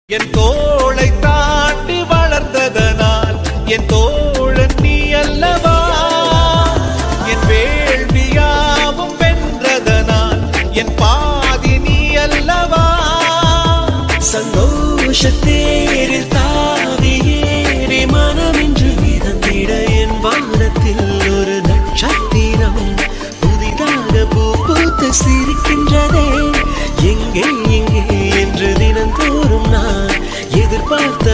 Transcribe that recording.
என் தோளை தாண்டி வளர்ந்ததனால் என் தோழன் நீ அல்லவா என் வேள்வியாவும் வென்றதனால் என் பாதி நீ அல்லவா சந்தோஷத்தேரில் தாவி ஏறி மனமின்று மிதந்திட என் வானத்தில் ஒரு நட்சத்திரம் புதிதாக பூ பூத்து சிரிக்கின்றதே எங்கே எங்கே என்று தினந்தோறும் நான் எதிர்பார்த்த